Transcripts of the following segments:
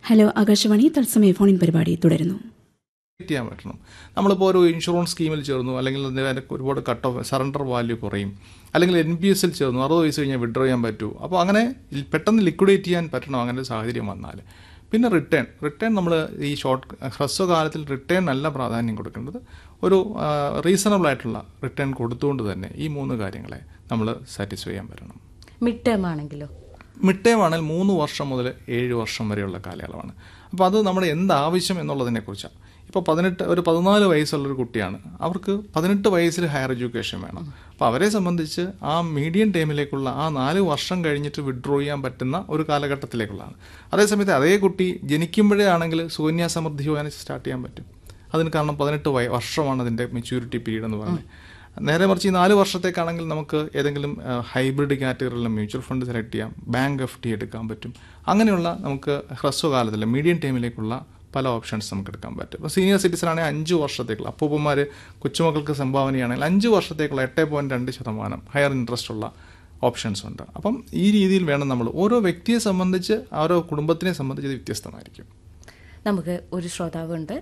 hello Akashvani തത്സമയ ഫോണിൻ പരിപാടി തുടരുന്നു ചെയ്യാൻ പറ്റണം നമ്മളിപ്പോൾ ഒരു ഇൻഷുറൻസ് സ്കീമിൽ ചേർന്നു അല്ലെങ്കിൽ അതിൻ്റെ ഒരുപാട് കട്ട് ഓഫ് സറണ്ടർ വാല്യൂ കുറയും അല്ലെങ്കിൽ എൻ പി എസിൽ ചേർന്നു അറുപത് വയസ്സ് കഴിഞ്ഞാൽ വിഡ്രോ ചെയ്യാൻ പറ്റൂ അപ്പോൾ അങ്ങനെ പെട്ടെന്ന് ലിക്വിഡേറ്റ് ചെയ്യാൻ പറ്റണം അങ്ങനെ ഒരു സാഹചര്യം വന്നാൽ പിന്നെ റിട്ടേൺ റിട്ടേൺ നമ്മൾ ഈ ഷോർട്ട് ഹ്രസ്വകാലത്തിൽ റിട്ടേൺ അല്ല പ്രാധാന്യം കൊടുക്കേണ്ടത് ഒരു റീസണബിൾ ആയിട്ടുള്ള റിട്ടേൺ കൊടുത്തുകൊണ്ട് തന്നെ ഈ മൂന്ന് കാര്യങ്ങളെ നമ്മൾ സാറ്റിസ്ഫൈ ചെയ്യാൻ പറ്റണം മിഡ് ടേം ആണെങ്കിലോ മിഡ് ടൈം ആണെങ്കിൽ മൂന്ന് വർഷം മുതൽ ഏഴ് വർഷം വരെയുള്ള കാലയളവാണ് അപ്പോൾ അത് നമ്മുടെ എന്താവശ്യം എന്നുള്ളതിനെ കുറിച്ചാണ് ഇപ്പോൾ പതിനെട്ട് ഒരു പതിനാല് വയസ്സുള്ളൊരു കുട്ടിയാണ് അവർക്ക് പതിനെട്ട് വയസ്സിൽ ഹയർ എഡ്യൂക്കേഷൻ വേണം അപ്പോൾ അവരെ സംബന്ധിച്ച് ആ മീഡിയം ടൈമിലേക്കുള്ള ആ നാല് വർഷം കഴിഞ്ഞിട്ട് വിഡ്രോ ചെയ്യാൻ പറ്റുന്ന ഒരു കാലഘട്ടത്തിലേക്കുള്ളതാണ് അതേസമയത്ത് അതേ കുട്ടി ജനിക്കുമ്പോഴേ ആണെങ്കിൽ സുകന്യാ സമൃദ്ധി യോജന സ്റ്റാർട്ട് ചെയ്യാൻ പറ്റും അതിന് കാരണം പതിനെട്ട് വയ വർഷമാണ് അതിൻ്റെ മെച്യൂരിറ്റി പീരീഡ് എന്ന് പറയുന്നത് നേരെ മറിച്ച് ഈ നാല് വർഷത്തേക്കാണെങ്കിൽ നമുക്ക് ഏതെങ്കിലും ഹൈബ്രിഡ് കാറ്റഗറിയിലുള്ള മ്യൂച്വൽ ഫണ്ട് സെലക്ട് ചെയ്യാം ബാങ്ക് എഫ് ടി എടുക്കാൻ പറ്റും അങ്ങനെയുള്ള നമുക്ക് ഹ്രസ്വകാലത്തിൽ മീഡിയം ടൈമിലേക്കുള്ള പല ഓപ്ഷൻസ് നമുക്ക് എടുക്കാൻ പറ്റും ഇപ്പോൾ സീനിയർ സിറ്റിസൺ ആണെങ്കിൽ അഞ്ച് വർഷത്തേക്കുള്ള അപ്പൂപ്പന്മാർ കൊച്ചുമക്കൾക്ക് സംഭാവനയാണെങ്കിൽ അഞ്ച് വർഷത്തേക്കുള്ള എട്ട് പോയിൻറ്റ് രണ്ട് ശതമാനം ഹയർ ഇൻട്രസ്റ്റ് ഉള്ള ഓപ്ഷൻസ് ഉണ്ട് അപ്പം ഈ രീതിയിൽ വേണം നമ്മൾ ഓരോ വ്യക്തിയെ സംബന്ധിച്ച് ഓരോ കുടുംബത്തിനെ സംബന്ധിച്ച് ഇത് വ്യത്യസ്തമായിരിക്കും നമുക്ക് ഒരു ശ്രോതാവുണ്ട്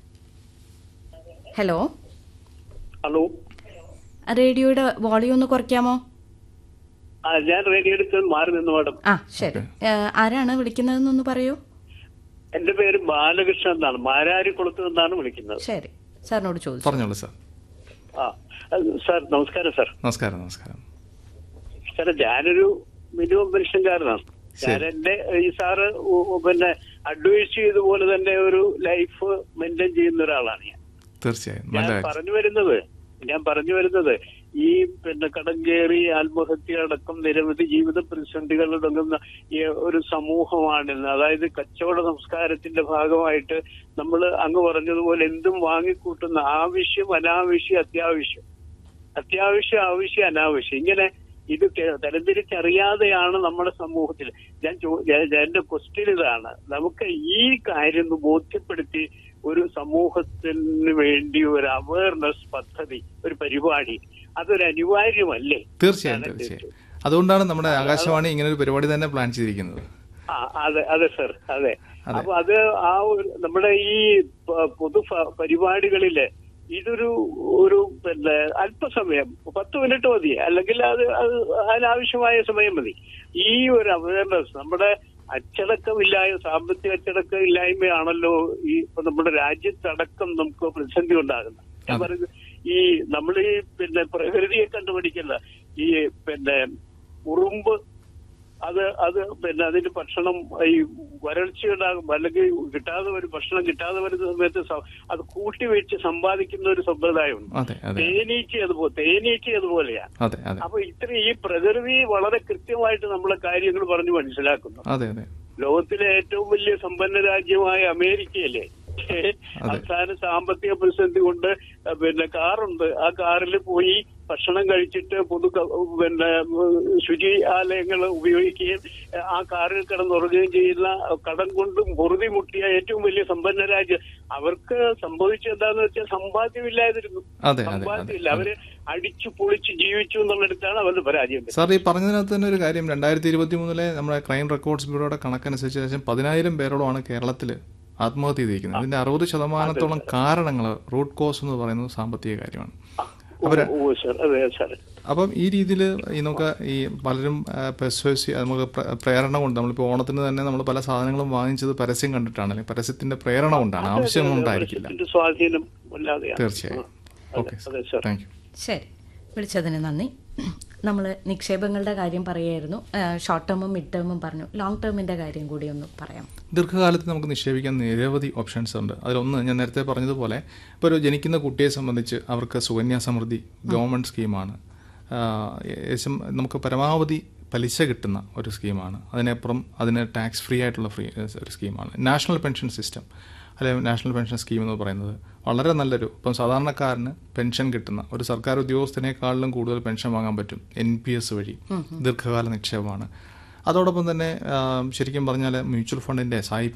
ഹലോ ഹലോ റേഡിയോയുടെ വോളിയം ഒന്ന് കുറയ്ക്കാമോ ആ ഞാൻ റേഡിയോ എടുത്ത് മാറി നിന്നു മാഡം ആ ശരി ഏ, ആരാണ് വിളിക്കുന്നതെന്നൊന്ന് പറയൂ എന്റെ പേര് ബാലകൃഷ്ണൻ എന്നാണ് മാരാരിക്കുളത്ത് നിന്നാണ് വിളിക്കുന്നത് ശരി സാറിനോട് ചോദിച്ചു പറഞ്ഞോളൂ സാർ ആ അത് സാർ നമസ്കാരം സാർ നമസ്കാരം നമസ്കാരം സാർ ഞാനൊരു മിനിമം പെൻഷൻകാരനാണ് ഞാൻ എന്റെ ഈ സാറ് ഉ- ഉ- പിന്നെ അഡ്വൈസ് ചെയ്തതുപോലെ തന്നെ ഒരു ലൈഫ് മെയിൻറ്റെയിൻ ചെയ്യുന്ന ഒരാളാണ് ഞാൻ തീർച്ചയായും ഞാൻ നല്ല കാര്യം പറഞ്ഞു വരുന്നത് ഞാൻ പറഞ്ഞു വരുന്നത് ഈ പിന്നെ കടം കയറി ആത്മഹത്യ അടക്കം നിരവധി ജീവിത പ്രതിസന്ധികൾ തുടങ്ങുന്ന ഈ ഒരു സമൂഹമാണിന്ന് അതായത് കച്ചവട സംസ്കാരത്തിന്റെ ഭാഗമായിട്ട് നമ്മൾ അങ്ങ് പറഞ്ഞതുപോലെ എന്തും വാങ്ങിക്കൂട്ടുന്ന ആവശ്യം അനാവശ്യം അത്യാവശ്യം അത്യാവശ്യം ആവശ്യം അനാവശ്യം ഇങ്ങനെ ഇത് തെ- തരംതിരിച്ചറിയാതെയാണ് നമ്മുടെ സമൂഹത്തിൽ ഞാൻ ചോ- ഞാൻ- ഞാൻ- എന്റെ ക്വസ്റ്റ്യൻ ഇതാണ് നമുക്ക് ഈ കാര്യം ഒന്ന് ബോധ്യപ്പെടുത്തി ഒരു സമൂഹത്തിന് വേണ്ടി ഒരു അവയർനെസ് പദ്ധതി ഒരു പരിപാടി അതൊരു അനിവാര്യമല്ലേ തീർച്ചയായും ഞാൻ തീർച്ചയായും അതുകൊണ്ടാണ് നമ്മുടെ ആകാശവാണി ഇങ്ങനെ ഒരു പരിപാടി തന്നെ പ്ലാൻ ചെയ്തിരിക്കുന്നത് ആ അതെ അതെ സർ അതെ അപ്പൊ അത് ആ ഒരു നമ്മുടെ ഈ പ- പൊതു ഫ- പരിപാടികളില് ഇതൊരു ഒരു പിന്നെ അല്പസമയം പത്ത് മിനിറ്റ് മതി അല്ലെങ്കിൽ അത് അത് അതിനാവശ്യമായ സമയം മതി ഈ ഒരു അവയർനെസ് നമ്മുടെ അച്ചടക്കമില്ലായ്മ സാമ്പത്തിക അച്ചടക്കം ഇല്ലായ്മയാണല്ലോ ഈ ഇപ്പൊ നമ്മുടെ രാജ്യത്തടക്കം നമുക്ക് പ്രതിസന്ധി ഉണ്ടാകുന്നത് ഞാൻ പറയുന്നത് ഈ നമ്മൾ ഈ പിന്നെ പ്രകൃതിയെ കണ്ടുപിടിക്കുന്ന ഈ പിന്നെ ഉറുമ്പ് അത് അത് പിന്നെ അതിന് ഭക്ഷണം ഈ വരൾച്ച ഉണ്ടാകും അല്ലെങ്കിൽ കിട്ടാതെ ഒരു ഭക്ഷണം കിട്ടാതെ വരുന്ന സമയത്ത് സ- അത് കൂട്ടി വെച്ച് സമ്പാദിക്കുന്ന ഒരു സമ്പ്രദായമുണ്ട് അതെ അതെ തേനീച്ച അതുപോലെ തേനീച്ച അതുപോലെയാണ് അതെ അതെ അപ്പൊ ഇത്ര ഈ പ്രകൃതി വളരെ കൃത്യമായിട്ട് നമ്മളെ കാര്യങ്ങൾ പറഞ്ഞു മനസ്സിലാക്കുന്നു അതെ അതെ ലോകത്തിലെ ഏറ്റവും വലിയ സമ്പന്ന രാജ്യമായ അമേരിക്കയിലെ അവസാന സാമ്പത്തിക പ്രതിസന്ധി കൊണ്ട് പിന്നെ കാറുണ്ട് ആ കാറിൽ പോയി ഭക്ഷണം കഴിച്ചിട്ട് പൊതു ക- പിന്നെ ശുചി ആലയങ്ങൾ ഉപയോഗിക്കുകയും ആ കാറിൽ കിടന്നുറങ്ങുകയും ചെയ്യുന്ന കടം കൊണ്ട് പൊറുതി മുട്ടിയ ഏറ്റവും വലിയ സമ്പന്ന രാജ്യം അവർക്ക് സംഭവിച്ചത് എന്താന്ന് വെച്ചാൽ സമ്പാദ്യമില്ലാതിരുന്നു അതെ അതെ അതെ സമ്പാദ്യമില്ല അവര് അടിച്ചു പൊളിച്ച് ജീവിച്ചു എന്നുള്ളിടത്താണ് അവരുടെ പരാജയം സാർ ഈ പറഞ്ഞതിനകത്ത് തന്നെ ഒരു കാര്യം രണ്ടായിരത്തി ഇരുപത്തി മൂന്നിലെ നമ്മുടെ ക്രൈം റെക്കോർഡ്സ് ബ്യൂറോയുടെ കണക്കനുസരിച്ച് ഏകദേശം പതിനായിരം പേരോളമാണ് കേരളത്തിൽ ആത്മഹത്യ ചെയ്തിരിക്കുന്നത് അതിന്റെ അറുപത് ശതമാനത്തോളം കാരണങ്ങൾ റൂട്ട് കോസ് എന്ന് പറയുന്നത് സാമ്പത്തിക കാര്യമാണ് അവര് ഓ സാർ അതെ സാർ അപ്പം ഈ രീതിയിൽ ഈ നമുക്ക് ഈ പലരും പെർസ്വേസി നമുക്ക് പ്ര- പ്രേരണ കൊണ്ട് നമ്മളിപ്പോൾ ഓണത്തിന് തന്നെ നമ്മൾ പല സാധനങ്ങളും വാങ്ങിച്ചത് പരസ്യം കണ്ടിട്ടാണ് അല്ലെങ്കിൽ പരസ്യത്തിന്റെ പ്രേരണ കൊണ്ടാണ് ആവശ്യം കൊണ്ടായിരിക്കില്ല ഇതിന്റെ സ്വാധീനം അല്ലാതെയാണ് തീർച്ചയായും അതെ, ഓക്കെ അതെ സാർ താങ്ക് യു ശരി വിളിച്ചതിന് നന്ദി നമ്മൾ നിക്ഷേപങ്ങളുടെ കാര്യം പറയായിരുന്നു ഷോർട്ട് ടേമും മിഡ് ടേമും പറഞ്ഞു ലോങ് ടേമിന്റെ കാര്യം കൂടി ഒന്ന് പറയാം ദീർഘകാലത്ത് നമുക്ക് നിക്ഷേപിക്കാൻ നിരവധി ഓപ്ഷൻസ് ഉണ്ട് അതിലൊന്ന് ഞാൻ നേരത്തെ പറഞ്ഞതുപോലെ ഇപ്പോൾ ഒരു ജനിക്കുന്ന കുട്ടിയെ സംബന്ധിച്ച് അവർക്ക് സുകന്യാ സമൃദ്ധി ഗവൺമെൻറ് സ്കീമാണ് ആഹ് ഏകദേശം നമുക്ക് പരമാവധി പലിശ കിട്ടുന്ന ഒരു സ്കീമാണ് അതിനപ്പുറം അതിന് ടാക്സ് ഫ്രീ ആയിട്ടുള്ള ഫ്രീ ഒരു സ്കീമാണ് നാഷണൽ പെൻഷൻ സിസ്റ്റം അല്ലെങ്കിൽ നാഷണൽ പെൻഷൻ സ്കീം എന്ന് പറയുന്നത് വളരെ നല്ലൊരു ഇപ്പം സാധാരണക്കാരന് പെൻഷൻ കിട്ടുന്ന ഒരു സർക്കാർ ഉദ്യോഗസ്ഥനേക്കാളിലും കൂടുതൽ പെൻഷൻ വാങ്ങാൻ പറ്റും എൻ പി എസ് വഴി ദീർഘകാല നിക്ഷേപമാണ് അതോടൊപ്പം തന്നെ ആഹ് ശരിക്കും പറഞ്ഞാൽ മ്യൂച്വൽ ഫണ്ടിൻ്റെ സായി